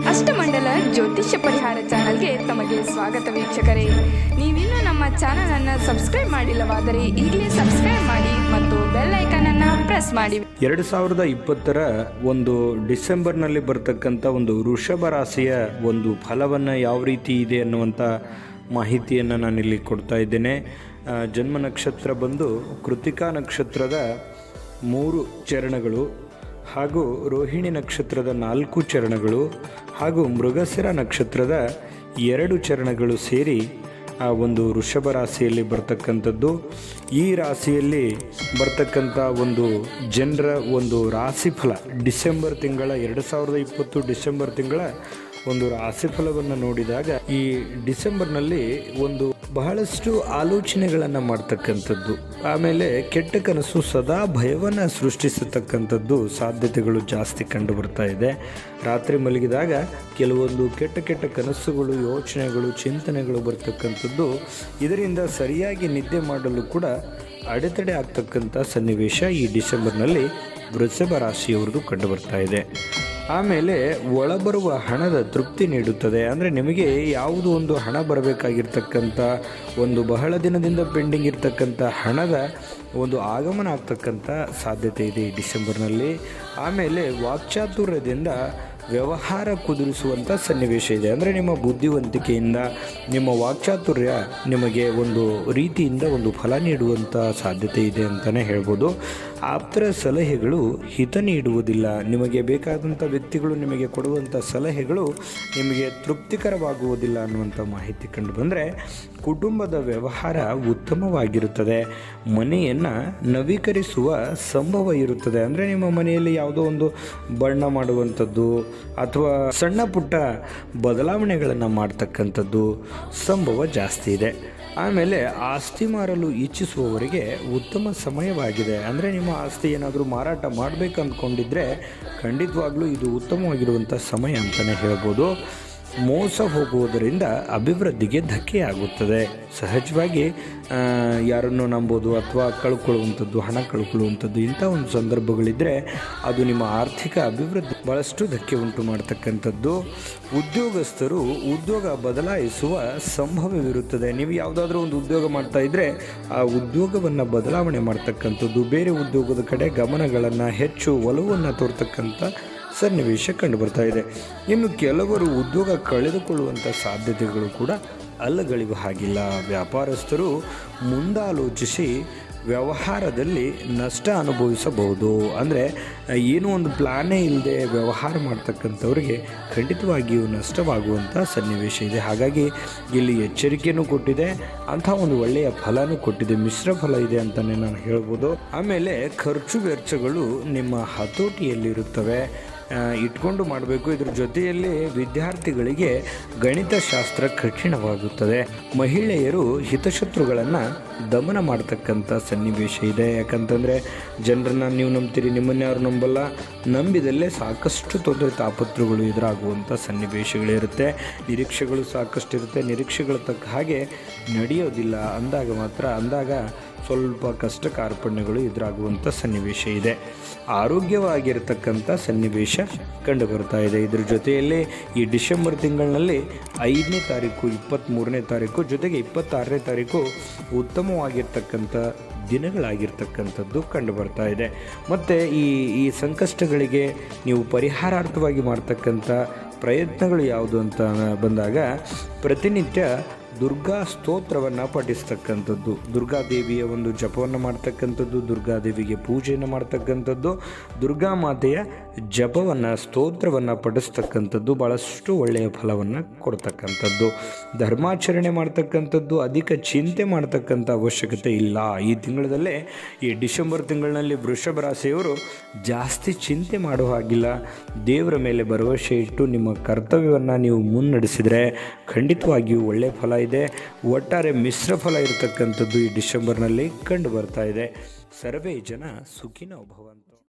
ಅಷ್ಟಮಂಡಲ ಜ್ಯೋತಿಷ್ಯ ಪರಿಹಾರ ಚಾನಲ್ಗೆ ತಮಗೆ ಸ್ವಾಗತ ವೀಕ್ಷಕರೇ ನೀವಿನ್ನೂ ನಮ್ಮ ಚಾನಲ್ ಅನ್ನು ಸಬ್ಸ್ಕ್ರೈಬ್ ಮಾಡಿಲ್ಲವಾದರೆ ಈಗಲೇ ಸಬ್ಸ್ಕ್ರೈಬ್ ಮಾಡಿ ಮತ್ತು ಬೆಲ್ ಐಕನ್ ಅನ್ನು ಪ್ರೆಸ್ ಮಾಡಿ ಎರಡು ಸಾವಿರದ ಇಪ್ಪತ್ತರ ಒಂದು ಡಿಸೆಂಬರ್ನಲ್ಲಿ ಬರ್ತಕ್ಕಂಥ ಒಂದು ವೃಷಭ ರಾಶಿಯ ಒಂದು ಫಲವನ್ನು ಯಾವ ರೀತಿ ಇದೆ ಅನ್ನುವಂಥ ಮಾಹಿತಿಯನ್ನು ನಾನಿಲ್ಲಿ ಕೊಡ್ತಾ ಇದ್ದೇನೆ ಆ, ಜನ್ಮ ನಕ್ಷತ್ರ ಬಂದು ಕೃತಿಕಾ ನಕ್ಷತ್ರದ ಮೂರು ಚರಣಗಳು ಹಾಗೂ ರೋಹಿಣಿ ನಕ್ಷತ್ರದ ನಾಲ್ಕು ಚರಣಗಳು ಹಾಗೂ ಮೃಗಶಿರ ನಕ್ಷತ್ರದ ಎರಡು ಚರಣಗಳು ಸೇರಿ ಆ ಒಂದು ವೃಷಭ ರಾಶಿಯಲ್ಲಿ ಬರ್ತಕ್ಕಂಥದ್ದು ಈ ರಾಶಿಯಲ್ಲಿ ಬರ್ತಕ್ಕಂಥ ಒಂದು ಜನರ ಒಂದು ರಾಶಿಫಲ ಡಿಸೆಂಬರ್ ತಿಂಗಳ ಎರಡು ಸಾವಿರದ ಇಪ್ಪತ್ತು ಡಿಸೆಂಬರ್ ತಿಂಗಳ ಒಂದು ರಾಶಿಫಲವನ್ನು ನೋಡಿದಾಗ ಈ ಡಿಸೆಂಬರ್ನಲ್ಲಿ ಒಂದು ಬಹಳಷ್ಟು ಆಲೋಚನೆಗಳನ್ನು ಮಾಡ್ತಕ್ಕಂಥದ್ದು ಆಮೇಲೆ ಕೆಟ್ಟ ಕನಸು ಸದಾ ಭಯವನ್ನು ಸೃಷ್ಟಿಸತಕ್ಕಂಥದ್ದು ಸಾಧ್ಯತೆಗಳು ಜಾಸ್ತಿ ಕಂಡು ಬರ್ತಾ ಇದೆ ರಾತ್ರಿ ಮಲಗಿದಾಗ ಕೆಲವೊಂದು ಕೆಟ್ಟ ಕೆಟ್ಟ ಕನಸುಗಳು ಯೋಚನೆಗಳು ಚಿಂತನೆಗಳು ಬರ್ತಕ್ಕಂಥದ್ದು ಇದರಿಂದ ಸರಿಯಾಗಿ ನಿದ್ದೆ ಮಾಡಲು ಕೂಡ ಅಡೆತಡೆ ಆಗ್ತಕ್ಕಂಥ ಸನ್ನಿವೇಶ ಈ ಡಿಸೆಂಬರ್ನಲ್ಲಿ ವೃಷಭ ರಾಶಿಯವ್ರದ್ದು ಕಂಡು ಬರ್ತಾ ಇದೆ ಆಮೇಲೆ ಒಳಬರುವ ಹಣದ ತೃಪ್ತಿ ನೀಡುತ್ತದೆ ಅಂದರೆ ನಿಮಗೆ ಯಾವುದು ಒಂದು ಹಣ ಬರಬೇಕಾಗಿರ್ತಕ್ಕಂಥ ಒಂದು ಬಹಳ ದಿನದಿಂದ ಪೆಂಡಿಂಗ್ ಇರ್ತಕ್ಕಂಥ ಹಣದ ಒಂದು ಆಗಮನ ಆಗ್ತಕ್ಕಂಥ ಸಾಧ್ಯತೆ ಇದೆ ಈ ಡಿಸೆಂಬರ್ನಲ್ಲಿ ಆಮೇಲೆ ವಾಕ್ಚಾತುರ್ಯದಿಂದ ವ್ಯವಹಾರ ಕುದುರಿಸುವಂಥ ಸನ್ನಿವೇಶ ಇದೆ ಅಂದರೆ ನಿಮ್ಮ ಬುದ್ಧಿವಂತಿಕೆಯಿಂದ ನಿಮ್ಮ ವಾಕ್ಚಾತುರ್ಯ ನಿಮಗೆ ಒಂದು ರೀತಿಯಿಂದ ಒಂದು ಫಲ ನೀಡುವಂಥ ಸಾಧ್ಯತೆ ಇದೆ ಅಂತಲೇ ಹೇಳ್ಬೋದು ಆಪ್ತರ ಸಲಹೆಗಳು ಹಿತ ನೀಡುವುದಿಲ್ಲ ನಿಮಗೆ ಬೇಕಾದಂಥ ವ್ಯಕ್ತಿಗಳು ನಿಮಗೆ ಕೊಡುವಂಥ ಸಲಹೆಗಳು ನಿಮಗೆ ತೃಪ್ತಿಕರವಾಗುವುದಿಲ್ಲ ಅನ್ನುವಂಥ ಮಾಹಿತಿ ಕಂಡು ಬಂದರೆ ಕುಟುಂಬದ ವ್ಯವಹಾರ ಉತ್ತಮವಾಗಿರುತ್ತದೆ ಮನೆಯನ್ನು ನವೀಕರಿಸುವ ಸಂಭವ ಇರುತ್ತದೆ ಅಂದರೆ ನಿಮ್ಮ ಮನೆಯಲ್ಲಿ ಯಾವುದೋ ಒಂದು ಬಣ್ಣ ಮಾಡುವಂಥದ್ದು ಅಥವಾ ಸಣ್ಣ ಪುಟ್ಟ ಬದಲಾವಣೆಗಳನ್ನು ಮಾಡ್ತಕ್ಕಂಥದ್ದು ಸಂಭವ ಜಾಸ್ತಿ ಇದೆ ಆಮೇಲೆ ಆಸ್ತಿ ಮಾರಲು ಇಚ್ಛಿಸುವವರಿಗೆ ಉತ್ತಮ ಸಮಯವಾಗಿದೆ ಅಂದರೆ ನಿಮ್ಮ ಆಸ್ತಿ ಏನಾದರೂ ಮಾರಾಟ ಮಾಡಬೇಕು ಅಂದ್ಕೊಂಡಿದ್ರೆ ಖಂಡಿತವಾಗ್ಲೂ ಇದು ಉತ್ತಮವಾಗಿರುವಂಥ ಸಮಯ ಅಂತಲೇ ಹೇಳ್ಬೋದು ಮೋಸ ಹೋಗುವುದರಿಂದ ಅಭಿವೃದ್ಧಿಗೆ ಧಕ್ಕೆಯಾಗುತ್ತದೆ ಸಹಜವಾಗಿ ಆ, ಯಾರನ್ನು ನಂಬೋದು ಅಥವಾ ಕಳ್ಕೊಳ್ಳುವಂಥದ್ದು ಹಣ ಕಳ್ಕೊಳ್ಳುವಂಥದ್ದು ಇಂಥ ಒಂದು ಸಂದರ್ಭಗಳಿದ್ದರೆ ಅದು ನಿಮ್ಮ ಆರ್ಥಿಕ ಅಭಿವೃದ್ಧಿ ಭಾಳಷ್ಟು ಧಕ್ಕೆ ಉಂಟು ಮಾಡ್ತಕ್ಕಂಥದ್ದು ಉದ್ಯೋಗಸ್ಥರು ಉದ್ಯೋಗ ಬದಲಾಯಿಸುವ ಸಂಭವವಿರುತ್ತದೆ ನೀವು ಯಾವುದಾದ್ರೂ ಒಂದು ಉದ್ಯೋಗ ಮಾಡ್ತಾ ಇದ್ದರೆ ಆ ಉದ್ಯೋಗವನ್ನು ಬದಲಾವಣೆ ಮಾಡ್ತಕ್ಕಂಥದ್ದು ಬೇರೆ ಉದ್ಯೋಗದ ಕಡೆ ಗಮನಗಳನ್ನು ಹೆಚ್ಚು ಒಲವನ್ನು ತೋರ್ತಕ್ಕಂಥ ಸನ್ನಿವೇಶ ಕಂಡು ಬರ್ತಾ ಇದೆ ಇನ್ನು ಕೆಲವರು ಉದ್ಯೋಗ ಕಳೆದುಕೊಳ್ಳುವಂಥ ಸಾಧ್ಯತೆಗಳು ಕೂಡ ಅಲ್ಲಗಳಿಗೂ ಹಾಗಿಲ್ಲ ವ್ಯಾಪಾರಸ್ಥರು ಮುಂದಾಲೋಚಿಸಿ ವ್ಯವಹಾರದಲ್ಲಿ ನಷ್ಟ ಅನುಭವಿಸಬಹುದು ಅಂದರೆ ಏನೂ ಒಂದು ಪ್ಲಾನೇ ಇಲ್ಲದೆ ವ್ಯವಹಾರ ಮಾಡ್ತಕ್ಕಂಥವ್ರಿಗೆ ಖಂಡಿತವಾಗಿಯೂ ನಷ್ಟವಾಗುವಂಥ ಸನ್ನಿವೇಶ ಇದೆ ಹಾಗಾಗಿ ಇಲ್ಲಿ ಎಚ್ಚರಿಕೆಯೂ ಕೊಟ್ಟಿದೆ ಅಂಥ ಒಂದು ಒಳ್ಳೆಯ ಫಲನೂ ಕೊಟ್ಟಿದೆ ಮಿಶ್ರ ಫಲ ಇದೆ ಅಂತಲೇ ನಾನು ಹೇಳ್ಬೋದು ಆಮೇಲೆ ಖರ್ಚು ವೆಚ್ಚಗಳು ನಿಮ್ಮ ಹತೋಟಿಯಲ್ಲಿರುತ್ತವೆ ಆ, ಇಟ್ಕೊಂಡು ಮಾಡಬೇಕು ಇದ್ರ ಜೊತೆಯಲ್ಲಿ ವಿದ್ಯಾರ್ಥಿಗಳಿಗೆ ಗಣಿತಶಾಸ್ತ್ರ ಕಠಿಣವಾಗುತ್ತದೆ ಮಹಿಳೆಯರು ಹಿತಶತ್ರುಗಳನ್ನು ದಮನ ಮಾಡ್ತಕ್ಕಂಥ ಸನ್ನಿವೇಶ ಇದೆ ಯಾಕಂತಂದರೆ ಜನರನ್ನ ನೀವು ನಂಬ್ತೀರಿ ನಿಮ್ಮನ್ನ ಯಾರು ನಂಬಲ್ಲ ನಂಬಿದಲ್ಲೇ ಸಾಕಷ್ಟು ತೊಂದರೆ ತಾಪತ್ರಗಳು ಎದುರಾಗುವಂಥ ಸನ್ನಿವೇಶಗಳಿರುತ್ತೆ ನಿರೀಕ್ಷೆಗಳು ಸಾಕಷ್ಟು ಇರುತ್ತೆ ನಿರೀಕ್ಷೆಗಳ ತಕ್ಕ ಹಾಗೆ ನಡೆಯೋದಿಲ್ಲ ಅಂದಾಗ ಮಾತ್ರ ಅಂದಾಗ ಸ್ವಲ್ಪ ಕಷ್ಟ ಕಾರ್ಪಣ್ಯಗಳು ಎದುರಾಗುವಂಥ ಸನ್ನಿವೇಶ ಇದೆ ಆರೋಗ್ಯವಾಗಿರ್ತಕ್ಕಂಥ ಸನ್ನಿವೇಶ ಕಂಡು ಬರ್ತಾ ಇದೆ ಇದ್ರ ಜೊತೆಯಲ್ಲಿ ಈ ಡಿಸೆಂಬರ್ ತಿಂಗಳಿನಲ್ಲಿ ಐದನೇ ತಾರೀಕು ಇಪ್ಪತ್ತ್ಮೂರನೇ ತಾರೀಕು ಜೊತೆಗೆ ಇಪ್ಪತ್ತಾರನೇ ತಾರೀಕು ಉತ್ತಮವಾಗಿರ್ತಕ್ಕಂಥ ದಿನಗಳಾಗಿರ್ತಕ್ಕಂಥದ್ದು ಕಂಡು ಬರ್ತಾ ಇದೆ ಮತ್ತು ಈ ಈ ಸಂಕಷ್ಟಗಳಿಗೆ ನೀವು ಪರಿಹಾರಾರ್ಥವಾಗಿ ಮಾಡ್ತಕ್ಕಂಥ ಪ್ರಯತ್ನಗಳು ಯಾವುದು ಅಂತ ಬಂದಾಗ ಪ್ರತಿನಿತ್ಯ ದುರ್ಗಾ ಸ್ತೋತ್ರವನ್ನು ಪಠಿಸ್ತಕ್ಕಂಥದ್ದು ದುರ್ಗಾದೇವಿಯ ಒಂದು ಜಪವನ್ನು ಮಾಡ್ತಕ್ಕಂಥದ್ದು ದುರ್ಗಾದೇವಿಗೆ ಪೂಜೆಯನ್ನು ಮಾಡ್ತಕ್ಕಂಥದ್ದು ದುರ್ಗಾ ಮಾತೆಯ ಜಪವನ್ನು ಸ್ತೋತ್ರವನ್ನು ಪಠಿಸ್ತಕ್ಕಂಥದ್ದು ಭಾಳಷ್ಟು ಒಳ್ಳೆಯ ಫಲವನ್ನು ಕೊಡ್ತಕ್ಕಂಥದ್ದು ಧರ್ಮಾಚರಣೆ ಮಾಡ್ತಕ್ಕಂಥದ್ದು ಅಧಿಕ ಚಿಂತೆ ಮಾಡ್ತಕ್ಕಂಥ ಅವಶ್ಯಕತೆ ಇಲ್ಲ ಈ ತಿಂಗಳಲ್ಲೇ ಈ ಡಿಸೆಂಬರ್ ತಿಂಗಳಿನಲ್ಲಿ ವೃಷಭ ರಾಶಿಯವರು ಜಾಸ್ತಿ ಚಿಂತೆ ಮಾಡೋ ಹಾಗಿಲ್ಲ ದೇವರ ಮೇಲೆ ಭರವಸೆ ಇಟ್ಟು ನಿಮ್ಮ ಕರ್ತವ್ಯವನ್ನು ನೀವು ಮುನ್ನಡೆಸಿದರೆ ಖಂಡಿತವಾಗಿಯೂ ಒಳ್ಳೆಯ ಫಲ ಇದೆ ಒಟ್ಟಾರೆ ಮಿಶ್ರ ಫಲ ಇರತಕ್ಕಂಥದ್ದು ಈ ಡಿಸೆಂಬರ್ನಲ್ಲಿ ಕಂಡು ಬರ್ತಾ ಇದೆ ಸರ್ವೇ ಜನ ಸುಖಿನೋ ಭವಂತು